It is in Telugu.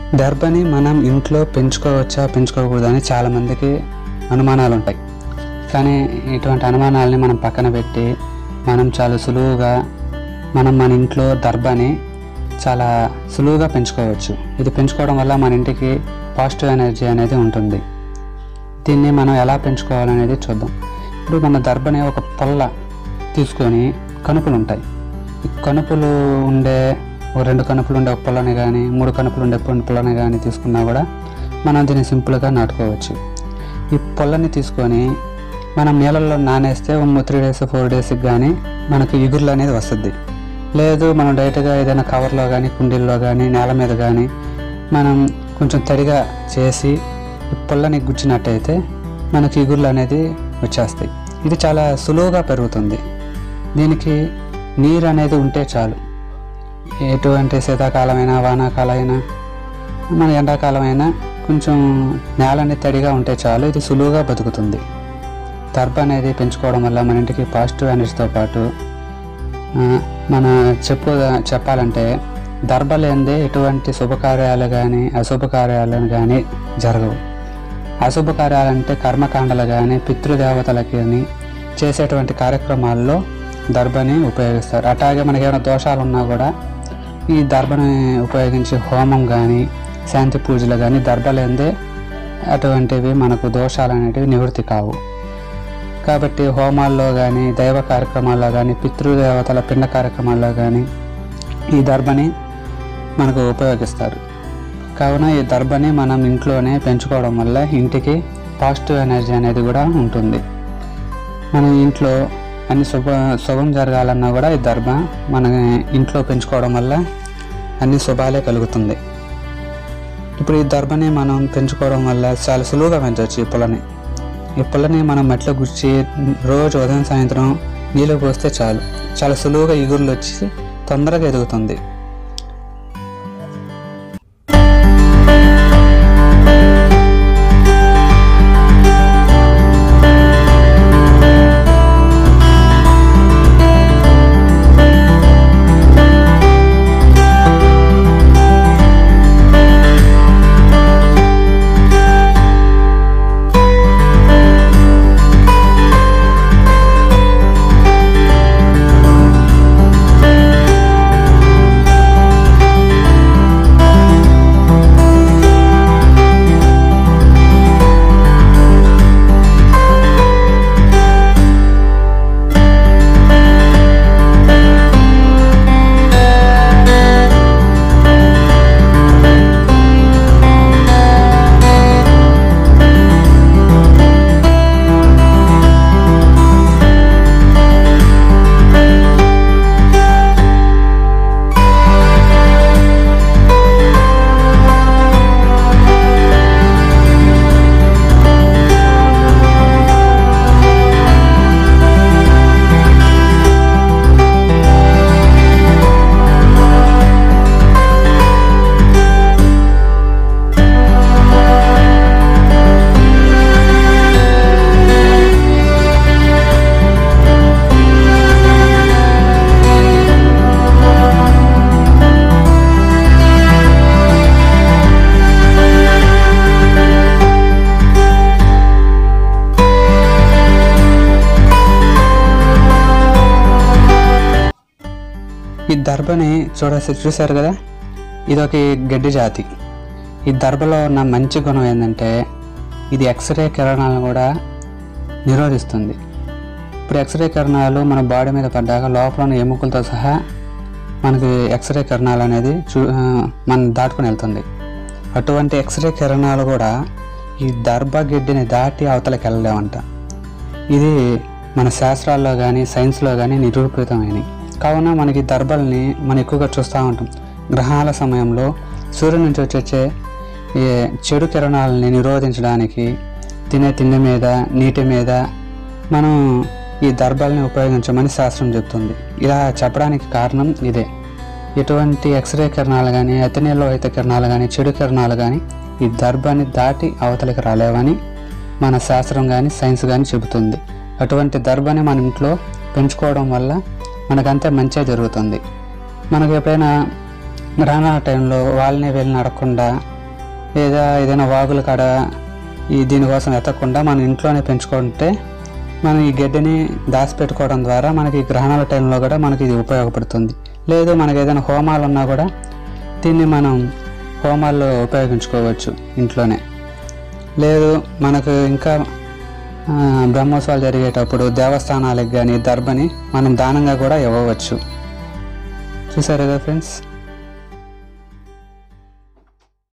దర్భని మనం ఇంట్లో పెంచుకోవచ్చా పెంచుకోకూడదా అని చాలామందికి అనుమానాలు ఉంటాయి కానీ ఇటువంటి అనుమానాలని మనం పక్కన పెట్టి మనం చాలా సులువుగా మనం మన ఇంట్లో దర్భని చాలా సులువుగా పెంచుకోవచ్చు ఇది పెంచుకోవడం వల్ల మన ఇంటికి పాజిటివ్ ఎనర్జీ అనేది ఉంటుంది దీన్ని మనం ఎలా పెంచుకోవాలనేది చూద్దాం ఇప్పుడు మన దర్భని ఒక పొల్ల తీసుకొని కనుపులు ఉంటాయి ఈ కనుపులు ఉండే ఒక రెండు కనుపులు ఉండే ఒక పొలని కానీ మూడు కనుపులు ఉండే పొ- పొలని కానీ తీసుకున్నా కూడా మనం దీన్ని సింపుల్గా నాటుకోవచ్చు ఈ పొల్లని తీసుకొని మనం నీళ్ళల్లో నానేస్తే త్రీ డేస్ ఫోర్ డేస్కి కానీ మనకి ఇగుర్లు అనేది వస్తుంది లేదు మనం డైరెక్ట్గా ఏదైనా కవర్లో కానీ కుండీల్లో కానీ నేల మీద కానీ మనం కొంచెం తడిగా చేసి ఈ పొల్లని గుచ్చినట్టయితే మనకి ఇగుర్లు అనేది వచ్చేస్తాయి ఇది చాలా సులువుగా పెరుగుతుంది దీనికి నీరు అనేది ఉంటే చాలు ఎటువంటి శీతాకాలమైనా వానాకాలమైనా మన ఎండాకాలమైనా కొంచెం నేల అనేది తడిగా ఉంటే చాలు ఇది సులువుగా బతుకుతుంది దర్భ అనేది పెంచుకోవడం వల్ల మన ఇంటికి పాజిటివ్ ఎనర్జీతో పాటు ఆ, మన చెప్పు చెప్పాలంటే దర్భ లేనిదే ఎటువంటి శుభకార్యాలు కానీ అశుభకార్యాలు కానీ జరగవు అశుభకార్యాలంటే కర్మకాండలు కానీ పితృదేవతలకి కానీ చేసేటువంటి కార్యక్రమాల్లో దర్భని ఉపయోగిస్తారు అట్లాగే మనకి ఏమైనా దోషాలు ఉన్నా కూడా ఈ దర్భని ఉపయోగించి హోమం కానీ శాంతి పూజలు కానీ దర్భ లేనిదే అటువంటివి మనకు దోషాలు అనేటివి నివృత్తి కావు కాబట్టి హోమాల్లో కానీ దైవ కార్యక్రమాల్లో కానీ పితృదేవతల పిండ కార్యక్రమాల్లో కానీ ఈ దర్భని మనకు ఉపయోగిస్తారు కావున ఈ దర్భని మనం ఇంట్లోనే పెంచుకోవడం వల్ల ఇంటికి పాజిటివ్ ఎనర్జీ అనేది కూడా ఉంటుంది మన ఇంట్లో అన్ని శుభ శుభం జరగాలన్నా కూడా ఈ దర్భ మన ఇంట్లో పెంచుకోవడం వల్ల అన్ని శుభాలే కలుగుతుంది ఇప్పుడు ఈ దర్భని మనం పెంచుకోవడం వల్ల చాలా సులువుగా పెంచవచ్చు ఈ పుల్లని ఈ పుల్లని మనం మట్టిలో గుచ్చి రోజు ఉదయం సాయంత్రం నీళ్ళు పోస్తే చాలు చాలా సులువుగా ఇగుర్లు వచ్చి తొందరగా ఎదుగుతుంది ఈ దర్భని చూడసి చూశారు కదా ఇది ఒక గడ్డి జాతి ఈ దర్భలో ఉన్న మంచి గుణం ఏంటంటే ఇది ఎక్స్రే కిరణాలను కూడా నిరోధిస్తుంది ఇప్పుడు ఎక్స్రే కిరణాలు మన బాడీ మీద పడ్డాక లోపల ఉన్న ఎముకలతో సహా మనకి ఎక్స్రే కిరణాలు అనేది చూ ఆ, మనం దాటుకుని వెళ్తుంది అటువంటి ఎక్స్రే కిరణాలు కూడా ఈ దర్భ గిడ్డిని దాటి అవతలకి వెళ్ళలేమంట ఇది మన శాస్త్రాల్లో కానీ సైన్స్లో కానీ నిరూపితమైనవి కావున మనకి దర్భల్ని మనం ఎక్కువగా చూస్తూ ఉంటాం గ్రహాల సమయంలో సూర్యుడి నుంచి వచ్చే ఈ చెడు కిరణాలని నిరోధించడానికి తినే తిండి మీద నీటి మీద మనం ఈ దర్భల్ని ఉపయోగించమని శాస్త్రం చెప్తుంది ఇలా చెప్పడానికి కారణం ఇదే ఎటువంటి ఎక్స్రే కిరణాలు కానీ అతినీలో అయితే కిరణాలు కానీ చెడు కిరణాలు కానీ ఈ దర్భాన్ని దాటి అవతలికి రాలేవని మన శాస్త్రం కానీ సైన్స్ కానీ చెబుతుంది అటువంటి దర్భని మన ఇంట్లో పెంచుకోవడం వల్ల మనకంతే మంచిగా జరుగుతుంది మనకు ఎప్పుడైనా రానా టైంలో వాళ్ళని వీళ్ళని అడగకుండా లేదా ఏదైనా వాగుల కాడ ఈ దీనికోసం ఎత్తకుండా మనం ఇంట్లోనే పెంచుకుంటే మనం ఈ గడ్డిని దాచిపెట్టుకోవడం ద్వారా మనకి గ్రహణాల టైంలో కూడా మనకి ఇది ఉపయోగపడుతుంది లేదు మనకి ఏదైనా హోమాలు ఉన్నా కూడా దీన్ని మనం హోమాల్లో ఉపయోగించుకోవచ్చు ఇంట్లోనే లేదు మనకు ఇంకా ఆ, బ్రహ్మోత్సవాలు జరిగేటప్పుడు దేవస్థానాలకు కానీ దర్భని మనం దానంగా కూడా ఇవ్వవచ్చు చూసారు కదా ఫ్రెండ్స్